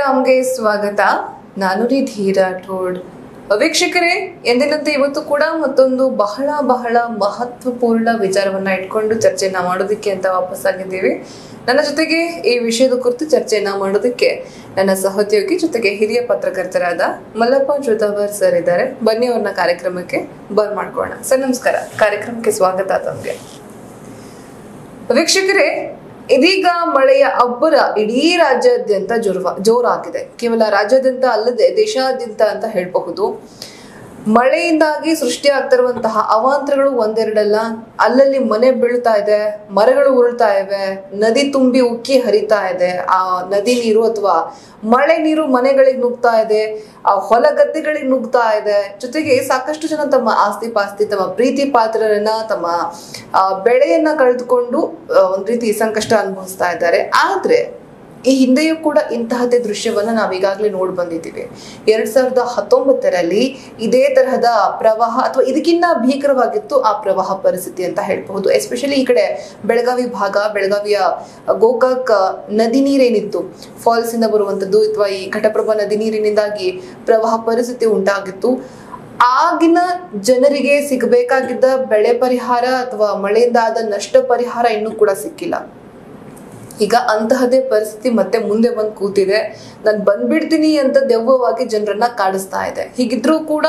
ರಾಮ್ಗೆ ಸ್ವಾಗತ ನಾನು ರೀ ರಾಠೋಡ್ ವೀಕ್ಷಕರೇ ಎಂದಿನಂತೆ ಇವತ್ತು ಕೂಡ ಮತ್ತೊಂದು ಬಹಳ ಬಹಳ ಮಹತ್ವಪೂರ್ಣ ವಿಚಾರವನ್ನ ಇಟ್ಕೊಂಡು ಚರ್ಚೆಯನ್ನ ಮಾಡೋದಕ್ಕೆ ಅಂತ ವಾಪಸ್ಸಾಗಿದ್ದೀವಿ ನನ್ನ ಜೊತೆಗೆ ಈ ವಿಷಯದ ಕುರಿತು ಚರ್ಚೆಯನ್ನ ಮಾಡೋದಕ್ಕೆ ನನ್ನ ಸಹೋದ್ಯೋಗಿ ಜೊತೆಗೆ ಹಿರಿಯ ಪತ್ರಕರ್ತರಾದ ಮಲ್ಲಪ್ಪ ಜೋತಾವರ್ ಸರ್ ಇದ್ದಾರೆ ಬನ್ನಿ ಅವ್ರನ್ನ ಕಾರ್ಯಕ್ರಮಕ್ಕೆ ಬರ್ ಮಾಡ್ಕೊಳ್ಳೋಣ ಸರ್ ನಮಸ್ಕಾರ ಕಾರ್ಯಕ್ರಮಕ್ಕೆ ಸ್ವಾಗತ ತಮಗೆ ವೀಕ್ಷಕರೇ ಇದೀಗ ಮಳೆಯ ಅಬ್ಬರ ಇಡೀ ರಾಜ್ಯಾದ್ಯಂತ ಜೋರ್ವ ಜೋರಾಗಿದೆ ಕೇವಲ ರಾಜ್ಯಾದ್ಯಂತ ಅಲ್ಲದೆ ದೇಶಾದ್ಯಂತ ಅಂತ ಹೇಳಬಹುದು ಮಳೆಯಿಂದಾಗಿ ಸೃಷ್ಟಿಯಾಗ್ತಿರುವಂತಹ ಅವಾಂತರಗಳು ಒಂದೆರಡಲ್ಲ ಅಲ್ಲಲ್ಲಿ ಮನೆ ಬೀಳ್ತಾ ಇದೆ ಮರಗಳು ಉರುಳ್ತಾ ಇವೆ ನದಿ ತುಂಬಿ ಉಕ್ಕಿ ಹರಿತಾ ಇದೆ ಆ ನದಿ ನೀರು ಅಥವಾ ಮಳೆ ನೀರು ಮನೆಗಳಿಗೆ ನುಗ್ತಾ ಇದೆ ಆ ಹೊಲ ಗದ್ದೆಗಳಿಗೆ ನುಗ್ತಾ ಇದೆ ಜೊತೆಗೆ ಸಾಕಷ್ಟು ಜನ ತಮ್ಮ ಆಸ್ತಿ ಪಾಸ್ತಿ ತಮ್ಮ ಪ್ರೀತಿ ಪಾತ್ರರನ್ನ ತಮ್ಮ ಆ, ಬೆಳೆಯನ್ನ ಕಳೆದುಕೊಂಡು ಆ, ಒಂದ್ ರೀತಿ ಸಂಕಷ್ಟ ಅನುಭವಿಸ್ತಾ ಇದ್ದಾರೆ ಆದ್ರೆ ಈ ಹಿಂದೆಯೂ ಕೂಡ ಇಂತಹದ್ದೇ ದೃಶ್ಯವನ್ನ ನಾವು ಈಗಾಗಲೇ ನೋಡಿ ಬಂದಿದ್ದೀವಿ ಎರಡ್ ಸಾವಿರದ ಹತ್ತೊಂಬತ್ತರಲ್ಲಿ ಇದೇ ತರಹದ ಪ್ರವಾಹ ಅಥವಾ ಇದಕ್ಕಿಂತ ಭೀಕರವಾಗಿತ್ತು ಆ ಪ್ರವಾಹ ಪರಿಸ್ಥಿತಿ ಅಂತ ಹೇಳ್ಬಹುದು ಎಸ್ಪೆಷಲಿ ಈ ಕಡೆ ಬೆಳಗಾವಿ ಭಾಗ ಬೆಳಗಾವಿಯ ಗೋಕಾಕ್ ನದಿ ನೀರೇನಿತ್ತು ಫಾಲ್ಸ್ ಇಂದ ಬರುವಂತದ್ದು ಅಥವಾ ಈ ಘಟಪ್ರಭಾ ನದಿ ನೀರಿನಿಂದಾಗಿ ಪ್ರವಾಹ ಪರಿಸ್ಥಿತಿ ಉಂಟಾಗಿತ್ತು ಆಗಿನ ಜನರಿಗೆ ಸಿಗಬೇಕಾಗಿದ್ದ ಬೆಳೆ ಪರಿಹಾರ ಅಥವಾ ಮಳೆಯಿಂದ ಆದ ನಷ್ಟ ಪರಿಹಾರ ಇನ್ನೂ ಕೂಡ ಸಿಕ್ಕಿಲ್ಲ ಈಗ ಅಂತಹದೇ ಪರಿಸ್ಥಿತಿ ಮತ್ತೆ ಮುಂದೆ ಬಂದು ಕೂತಿದೆ ನಾನು ಬಂದ್ಬಿಡ್ತೀನಿ ಅಂತ ದೆವ್ವವಾಗಿ ಜನರನ್ನ ಕಾಡಿಸ್ತಾ ಇದೆ ಹೀಗಿದ್ರೂ ಕೂಡ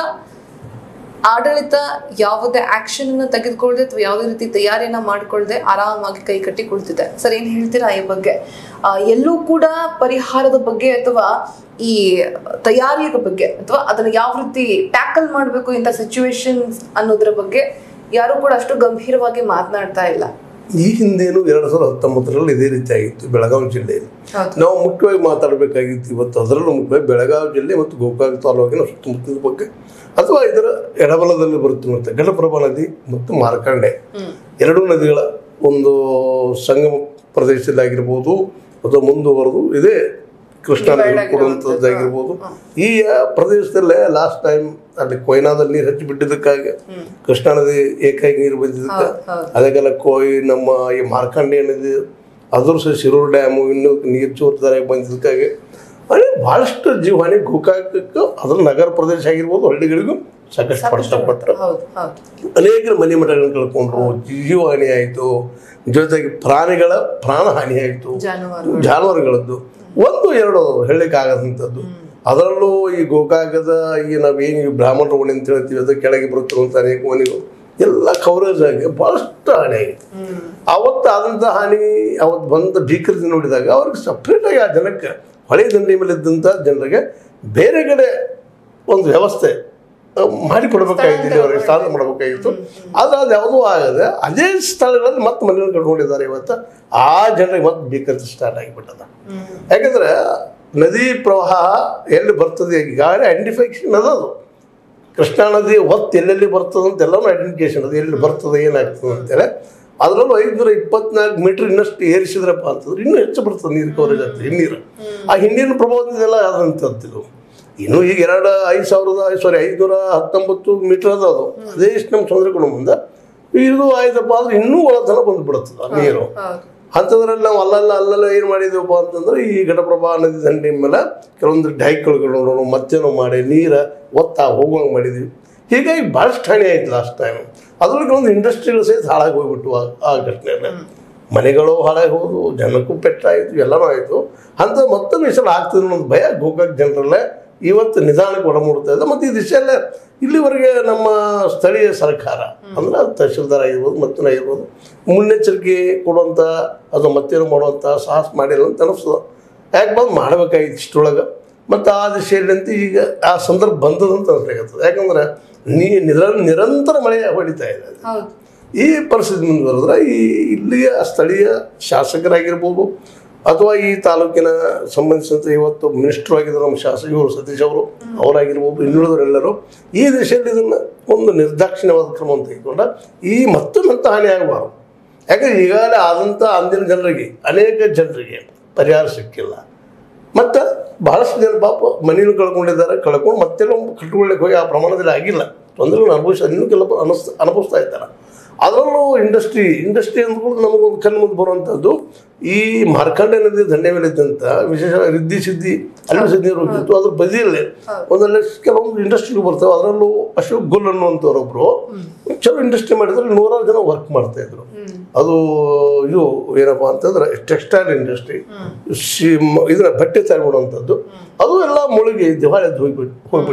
ಆಡಳಿತ ಯಾವುದೇ ಆಕ್ಷನ್ ಅನ್ನ ತೆಗೆದುಕೊಳ್ಳದೆ ಅಥವಾ ಯಾವುದೇ ರೀತಿ ತಯಾರಿಯನ್ನ ಮಾಡ್ಕೊಳ್ಳದೆ ಆರಾಮಾಗಿ ಕೈ ಕಟ್ಟಿ ಕುಳಿತಿದೆ ಸರ್ ಏನ್ ಹೇಳ್ತೀರಾ ಈ ಬಗ್ಗೆ ಆ, ಎಲ್ಲೂ ಕೂಡ ಪರಿಹಾರದ ಬಗ್ಗೆ ಅಥವಾ ಈ ತಯಾರಿಯ ಬಗ್ಗೆ ಅಥವಾ ಅದನ್ನ ಯಾವ ರೀತಿ ಟ್ಯಾಕಲ್ ಮಾಡಬೇಕು ಇಂಥ ಸಿಚುವೇಶನ್ಸ್ ಅನ್ನೋದ್ರ ಬಗ್ಗೆ ಯಾರು ಕೂಡ ಅಷ್ಟು ಗಂಭೀರವಾಗಿ ಮಾತನಾಡ್ತಾ ಇಲ್ಲ ಈ ಹಿಂದೇನು ಎರಡು ಸಾವಿರದ ಹತ್ತೊಂಬತ್ತರಲ್ಲಿ ಇದೇ ರೀತಿ ಆಗಿತ್ತು ಬೆಳಗಾವಿ ಜಿಲ್ಲೆಯಲ್ಲಿ ಹೌದು ನಾವು ಮುಖ್ಯವಾಗಿ ಮಾತಾಡಬೇಕಾಗಿತ್ತು ಇವತ್ತು ಅದರಲ್ಲೂ ಮುಖ್ಯವಾಗಿ ಬೆಳಗಾವಿ ಜಿಲ್ಲೆ ಮತ್ತು ಗೋಕಾಕ್ ತಾಲೂಕಿನ ಸುತ್ತಮುತ್ತಲ ಬಗ್ಗೆ ಅಥವಾ ಇದರ ಎಡಬಲದಲ್ಲಿ ಬರುತ್ತಿರುವಂಥ ಘಟಪ್ರಭಾ ನದಿ ಮತ್ತು ಮಾರ್ಕಂಡೆ ಎರಡೂ ನದಿಗಳ ಒಂದು ಸಂಗಮ ಪ್ರದೇಶದಲ್ಲಾಗಿರ್ಬೋದು ಅಥವಾ ಮುಂದುವರೆದು ಇದೇ ಕೃಷ್ಣಾ ನದಿ ಕೊಡುವಂಥದ್ದಾಗಿರ್ಬೋದು ಈ ಪ್ರದೇಶದಲ್ಲೇ ಲಾಸ್ಟ್ ಟೈಮ್ ಅಲ್ಲಿ ಕೊಯ್ನಾದಲ್ಲಿ ನೀರು ಹಚ್ಚಿ ಬಿಟ್ಟಿದ್ದಕ್ಕಾಗಿ ಕೃಷ್ಣಾ ನದಿ ಏಕಾಗಿ ನೀರು ಬಂದಿದ್ದಕ್ಕೆ ಹೌದು ಹೌದು ಅದಕ್ಕೆಲ್ಲ ಕೋಯಿ ನಮ್ಮ ಈ ಮಾರ್ಕಂಡೆ ಏನಿದೆ ಅದ್ರ ಸಹ ಶಿರೂರು ಡ್ಯಾಮು ಇನ್ನೂ ನೀರು ಚೋರ್ತಾರೆ ಬಂದಿದ್ದಕ್ಕಾಗಿ ಅಲ್ಲಿ ಭಾಳಷ್ಟು ಜೀವಹಾನಿ ಗೋಕಾಕಕ್ಕೆ ಅದ್ರ ನಗರ ಪ್ರದೇಶ ಆಗಿರ್ಬೋದು ಹಳ್ಳಿಗಳಿಗೂ ಸಾಕಷ್ಟು ಕಷ್ಟಪಟ್ಟರು ಹೌದು ಹೌದು ಅನೇಕರ ಮನೆ ಮಠಗಳನ್ನು ಕಳ್ಕೊಂಡ್ರು ಜೀವಹಾನಿ ಆಯಿತು ಜೊತೆಗೆ ಪ್ರಾಣಿಗಳ ಪ್ರಾಣ ಹಾನಿ ಆಯಿತು ಜಾನುವಾರು ಜಾನುವಾರುಗಳದ್ದು ಒಂದು ಎರಡು ಹೇಳಲಿಕ್ಕಾಗದಂಥದ್ದು ಅದರಲ್ಲೂ ಈ ಗೋಕಾಕದ ಈ ನಾವೇನು ಈ ಬ್ರಾಹ್ಮಣರ ಓಣಿ ಅಂತ ಹೇಳ್ತೀವಿ ಅದು ಕೆಳಗೆ ಬರುತ್ತಿರುವಂಥ ಅನೇಕ ಮನೆಗಳು ಎಲ್ಲ ಕವರೇಜ್ ಆಗಿ ಭಾಳಷ್ಟು ಹಾನಿ ಆಗಿತ್ತು ಹ್ಮ್ ಅವತ್ತು ಆದಂಥ ಹಾನಿ ಅವತ್ತು ಬಂದ ಭೀಕರತೆ ನೋಡಿದಾಗ ಅವ್ರಿಗೆ ಸಪ್ರೇಟಾಗಿ ಆ ಜನಕ್ಕೆ ಹೊಳೆ ದಂಡಿ ಮೇಲೆ ಇದ್ದಂಥ ಜನರಿಗೆ ಬೇರೆ ಕಡೆ ಒಂದು ವ್ಯವಸ್ಥೆ ಆ, ಮಾಡಿಕೊಡ್ಬೇಕಾಗಿತ್ತು ಅವರಿಗೆ ಸ್ಥಾನ ಮಾಡಬೇಕಾಗಿತ್ತು ಆದರೆ ಅದು ಯಾವುದೂ ಆಗದೆ ಅದೇ ಸ್ಥಳಗಳಲ್ಲಿ ಮತ್ತೆ ಮನೆಯನ್ನು ಕಟ್ಕೊಂಡಿದ್ದಾರೆ ಇವತ್ತು ಆ ಜನರಿಗೆ ಮತ್ತೆ ಭೀಕರತೆ ಸ್ಟಾರ್ಟ್ ಆಗಿಬಿಟ್ಟದ ಹ್ಮ್ ಯಾಕಂದ್ರೆ ನದಿ ಪ್ರವಾಹ ಎಲ್ಲಿ ಬರ್ತದೆ ಈಗಾಗಲೇ ಐಡೆಂಟಿಫಿಕೇಶನ್ ಅದ ಅದು ಕೃಷ್ಣಾ ನದಿ ಹೊತ್ತು ಎಲ್ಲೆಲ್ಲಿ ಬರ್ತದೆ ಅಂತ ಎಲ್ಲನೂ ಐಡೆಂಟಿಫಿಕೇಶನ್ ಅದು ಎಲ್ಲಿ ಬರ್ತದೆ ಏನಾಗ್ತದೆ ಅಂತೇಳಿ ಅದರಲ್ಲೂ ಐದುನೂರ ಇಪ್ಪತ್ನಾಲ್ಕು ಮೀಟರ್ ಇನ್ನಷ್ಟು ಏರಿಸಿದ್ರಪ್ಪ ಅಂತಂದ್ರೆ ಇನ್ನೂ ಹೆಚ್ಚು ಬರ್ತದೆ ನೀರು ಕವರೇಜ್ ಆಗ್ತದೆ ಹಿನ್ನೀರು ಆ ಹಿಂದಿನ ಪ್ರಭಾವದಿಂದೆಲ್ಲ ಆದಂಥದ್ದು ಇದು ಇನ್ನು ಈಗ ಎರಡು ಐದು ಸಾವಿರದ ಸಾರಿ ಐದುನೂರ ಹತ್ತೊಂಬತ್ತು ಮೀಟರ್ ಅದ ಅದು ಅದೇ ಇಷ್ಟು ನಮ್ಮ ಚಂದ್ರಗುಣ ಮುಂದೆ ಇದು ಆಯ್ತಪ್ಪ ಅಂದ್ರೆ ಇನ್ನೂ ಒಳತನ ಬಂದ್ಬಿಡುತ್ತದೆ ಆ ನೀರು ಹೌದು ಅಂಥದ್ರಲ್ಲಿ ನಾವು ಅಲ್ಲಲ್ಲ ಅಲ್ಲೆಲ್ಲ ಏನು ಮಾಡಿದ್ದೀವಪ್ಪ ಅಂತಂದ್ರೆ ಈ ಘಟಪ್ರಭಾ ನದಿ ದಂಡೆ ಮೇಲೆ ಕೆಲವೊಂದು ಡೈಕ್ಗಳು ಮತ್ತೇನೋ ಮಾಡಿ ನೀರು ಒತ್ತ ಹೋಗುವಂಗೆ ಮಾಡಿದ್ವಿ ಹೀಗಾಗಿ ಭಾಳಷ್ಟು ಹಾನಿ ಆಯ್ತು ಲಾಸ್ಟ್ ಟೈಮ್ ಅದ್ರಲ್ಲಿ ಕೆಲವೊಂದು ಇಂಡಸ್ಟ್ರಿಗಳು ಸಹಿತ ಹಾಳಾಗಿ ಹೋಗ್ಬಿಟ್ಟು ಆ- ಆ ಘಟನೆಯಲ್ಲಿ ಮನೆಗಳು ಹಾಳಾಗಿ ಹೋದವು ಜನಕ್ಕೂ ಪೆಟ್ಟಾಯಿತು ಎಲ್ಲನೂ ಆಯಿತು ಅಂತ ಮತ್ತೊಂದು ಈ ಸಲ ಆಗ್ತದೆ ಅನ್ನೋದು ಭಯ ಗೋಕಾಕ್ ಜನರಲ್ಲೇ ಇವತ್ತು ನಿಧಾನಕ್ಕೆ ಹೊರಮೂಡ್ತಾ ಇದೆ ಮತ್ತು ಈ ದಿಶೆಯಲ್ಲೇ ಇಲ್ಲಿವರೆಗೆ ನಮ್ಮ ಸ್ಥಳೀಯ ಸರ್ಕಾರ ಅಂದ್ರೆ ಅದು ತಹಶೀಲ್ದಾರ್ ಆಗಿರ್ಬೋದು ಮತ್ತೇನೋ ಆಗಿರ್ಬೋದು ಮುನ್ನೆಚ್ಚರಿಕೆ ಕೊಡುವಂಥ ಅದು ಮತ್ತೇನು ಮಾಡುವಂಥ ಸಾಹಸ ಮಾಡಿಲ್ಲ ಅಂತ ಅನಿಸ್ತದೆ ಯಾಕೆ ಬಂದು ಮಾಡಬೇಕಾಗಿತ್ತು ಇಷ್ಟೊಳಗೆ ಮತ್ತು ಆ ದಿಶೆಯಲ್ಲಂತೂ ಈಗ ಆ ಸಂದರ್ಭ ಬಂದದಂತ ಅನ್ಸ್ಲಿಕ್ಕತ್ತದ ಯಾಕಂದ್ರೆ ನೀ ನಿರ ನಿರಂತರ ಮಳೆ ಹೊಡಿತಾ ಇದೆ ಹೌದು ಈ ಪರಿಸ್ಥಿತಿ ಮುಂದುವರೆದ್ರೆ ಈ ಇಲ್ಲಿಯ ಸ್ಥಳೀಯ ಶಾಸಕರಾಗಿರ್ಬೋದು ಅಥವಾ ಈ ತಾಲೂಕಿನ ಸಂಬಂಧಿಸಿದಂತೆ ಇವತ್ತು ಮಿನಿಸ್ಟರ್ ಆಗಿದ್ರು ನಮ್ಮ ಶಾಸಕ ಇವರು ಸತೀಶ್ ಅವರು ಅವರಾಗಿರ್ಬೋದು ಇನ್ನುಳಿದವರೆಲ್ಲರೂ ಈ ದಿಶೆಯಲ್ಲಿ ಇದನ್ನು ಒಂದು ನಿರ್ದಾಕ್ಷಿಣ್ಯವಾದ ಕ್ರಮವನ್ನು ತೆಗೆದುಕೊಂಡ ಈ ಮತ್ತೊಂದಂಥ ಹಾನಿ ಆಗಬಾರ್ದು ಯಾಕಂದ್ರೆ ಈಗಾಗಲೇ ಆದಂಥ ಅಂದಿನ ಜನರಿಗೆ ಅನೇಕ ಜನರಿಗೆ ಪರಿಹಾರ ಸಿಕ್ಕಿಲ್ಲ ಮತ್ತು ಬಹಳಷ್ಟು ಜನ ಪಾಪ ಮನೆಯನ್ನು ಕಳ್ಕೊಂಡಿದ್ದಾರೆ ಕಳ್ಕೊಂಡು ಮತ್ತೆಲ್ಲ ಕಟ್ಕೊಳ್ಳಿಕ್ಕೆ ಹೋಗಿ ಆ ಪ್ರಮಾಣದಲ್ಲಿ ಆಗಿಲ್ಲ ತೊಂದರೆಗಳನ್ನು ಅನುಭವಿಸಿ ಇನ್ನೂ ಕೆಲವು ಅನಿಸ್ ಅನುಭವಿಸ್ತಾ ಇದ್ದಾರೆ ಅದರಲ್ಲೂ ಇಂಡಸ್ಟ್ರಿ ಇಂಡಸ್ಟ್ರಿ ಅಂದ್ಕೊಂಡು ನಮಗೊಂದು ಕಣ್ಣು ಮುಂದೆ ಬರುವಂಥದ್ದು ಈ ಮಾರ್ಕಂಡ ನದಿ ದಂಡೆ ಮೇಲೆ ಇದ್ದಂಥ ವಿಶೇಷ ರಿದ್ದಿ ಸಿದ್ದಿ ಅಲ್ಲಿ ಸಿದ್ದಿ ಹೋಗ್ತಿತ್ತು ಅದ್ರ ಬದಿಯಲ್ಲೇ ಒಂದಲ್ಲ ಕೆಲವೊಂದು ಇಂಡಸ್ಟ್ರಿಗಳು ಬರ್ತಾವೆ ಅದರಲ್ಲೂ ಅಶೋಕ್ ಗುಲ್ ಅನ್ನುವಂಥವ್ರೊಬ್ರು ಚಲೋ ಇಂಡಸ್ಟ್ರಿ ಮಾಡಿದ್ರೆ ನೂರಾರು ಜನ ವರ್ಕ್ ಮಾಡ್ತಾ ಇದ್ರು ಅದು ಇದು ಏನಪ್ಪಾ ಅಂತಂದ್ರೆ ಟೆಕ್ಸ್ಟೈಲ್ ಇಂಡಸ್ಟ್ರಿ ಇದನ್ನ ಬಟ್ಟೆ ತಯಾರು ಮಾಡುವಂಥದ್ದು ಅದು ಎಲ್ಲ ಮುಳುಗಿ ದಿವಾಳಿ ಹೋಗ್ಬಿಟ್ಟು ಹೋಗ್ಬಿಟ್ಟು